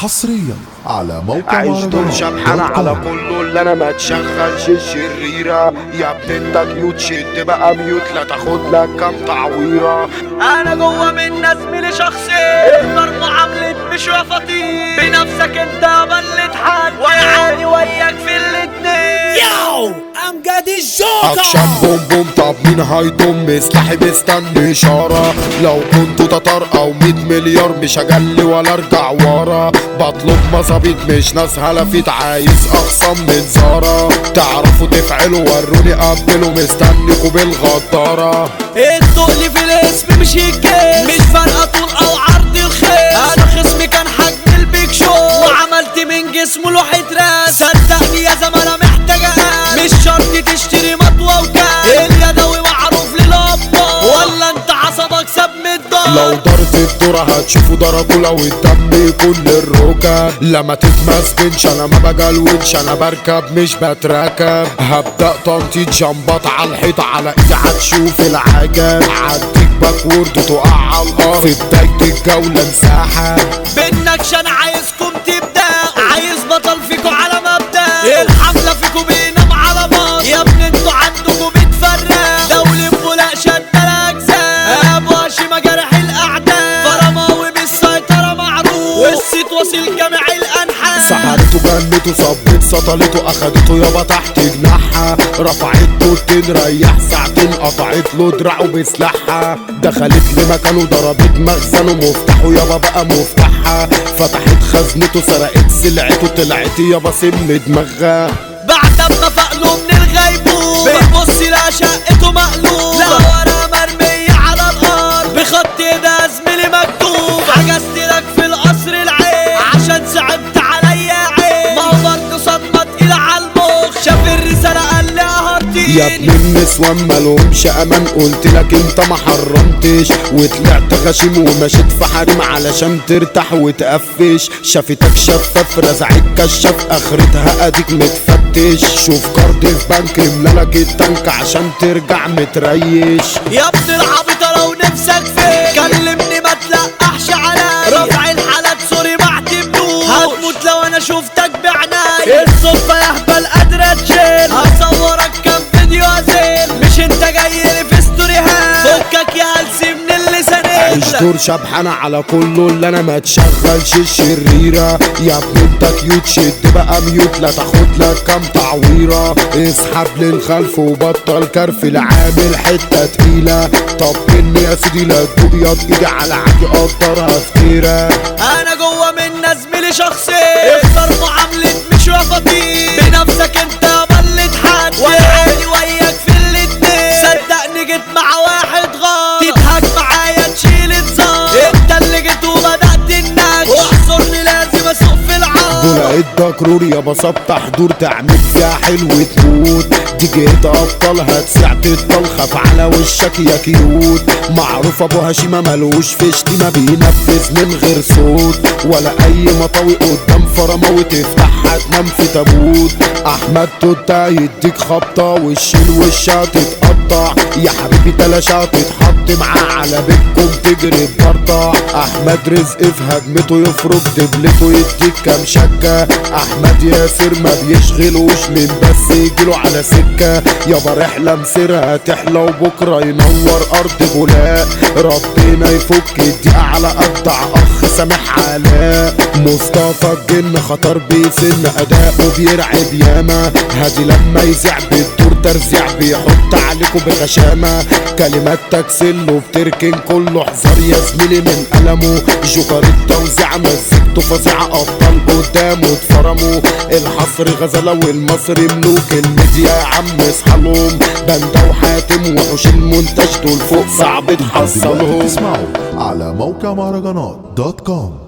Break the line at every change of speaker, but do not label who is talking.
حصريا على موقع
عايش دور
مهرجانات
شبحانة
دوت
على
كوم.
كله اللي انا ما تشغلش الشريرة يا ابن انت كيوت شد بقى ميوت لا تاخد لك كام تعويرة
انا جوه من زميلي شخصي اختار معاملة مش وفطين بنفسك انت بلت حد وانا عادي وياك في الاتنين
Yo, امجد الجوكر
اكشن بوم بوم طب مين هيضم سلاحي مستني اشارة لو كنت تتر او 100 مليار مش هجلي ولا ارجع ورا بطلب مظابيط مش ناس هلفيت عايز اخصم من زارة تعرفوا تفعلوا وروني قبلوا مستنيكوا بالغدارة
التقل في الاسم مش الجيم مش فارقة طول او عرض الخيل انا خصمي كان حجم البيك شو وعملت من جسمه لوحة راس صدقني يا زمانة محتاجة قلب مش شرط تشتري مطوة وكاس اليدوي معروف للابطال ولا انت عصبك ساب من
لو
الدار
دارت الدورة هتشوفوا درجوا لو الدم يكون للركب لما تتمسكنش انا ما بجلونش انا بركب مش بتركب هبدأ تنطيط جنبات على الحيط على ايدي هتشوف العجب عديك باكورد تقع على الارض في بداية الجولة انسحب
بينك انا عايزكم تبدا عايز بطل فيكو على مبدا الحملة فيكو بينام على مصر يا ابني انتوا عندكم بتفرق دولة فولاق شد الاجزاء ابو هشيمة جرح الاعداء فرماوي بالسيطرة معروف والصيت واصل جميع الانحاء
سحرته جنته صبت سطلته اخدته يابا تحت جناحها رفعته تنريح ساعتين قطعت له دراعه بسلاحها دخلت لمكانه ضربت مخزنه مفتاحه يابا بقى مفتاحها فتحت خزنته سرقت سلعته طلعت يابا سم دماغها
بعد ما فقله من الغيبوبة بيبص لا شقته مقلوبة لا ورا مرمية على الأرض بخط ده زميلي مكتوب حجزت لك في القصر العين عشان صعبت عليا عين ما هو برضه صدمة تقيلة على المخ شاف الرسالة قال لي هرتين
يا ابن النسوان مالهمش امان قلت لك انت ما حرمتش وطلعت غشيم ومشيت في حريم علشان ترتاح وتقفش شافتك شفاف رزعت كشاف اخرتها اديك متفتش شوف كارد في بنك املالك التانك عشان ترجع متريش
يا ابن العبيطة لو نفسك فين كلمني ما تلقحش عليا رفع الحالات سوري بعتبروش هتموت لو انا شفتك بعناي الصدفة يا هبل قادرة تشيل هصورك كام فيديو ازيل مش انت جاي لي في ستوري هات فكك يا هلسي من اللسان
عيش دور شبحانة على كله اللي انا ما تشغلش الشريرة يا ابن انت كيوت شد بقى ميوت لا تاخد لك كام تعويرة اسحب للخلف وبطل كرف العامل حتة تقيلة طب اني يا سيدي لا تدوب ياض ايدي على عادي اقدرها فتيرة
انا جوه من زميلي شخصي اختار معاملة مش وفطين بنفسك انت بلت حد وانا عادي وياك في الاتنين صدقني جيت مع واحد غلط تضحك معايا تشيل الزار انت اللي جيت وبدأت النكش واحصرني لازم اسوق في العار
بلقيت دكرور يا بسطة حضور تعمل فيها حلو تموت دي جيت ابطال هتسع الطلخة على وشك يا كيوت معروف ابو هشيمة ملوش في شتيمة بينفذ من غير صوت ولا اي مطاوي قدام فرماوي تفتحها تنام في تابوت احمد توتا يديك خبطة والشيل وشها تتقطع يا حبيبي تلاشى تتحط معاه على بيتكم تجري ببرطع احمد رزق في هجمته يفرك دبلته يديك كام شكة احمد ياسر ما بيشغلوش من بس يجيله على سكة يابا رحلة مسيرها تحلى وبكرة ينور ارض بولاق ربنا يفك الدقيقة على ابدع اخ سامح علاء مصطفى الجن خطر بيسن اداؤه بيرعب ياما هادي لما يزع بالدور ترزيع بيحط عليكم بغشامة كلمات تكسل وبتركن كله حذر يا زميلي من ألمه جوكر التوزيع مزجته فظيعة أبطال قدامه اتفرموا الحصر غزلة والمصري ملوك الميديا يا عم اصحالهم بندة وحاتم وحوش المنتج دول فوق صعب
دلوقتي
تحصلهم
تسمعوا على موقع مهرجانات دوت كوم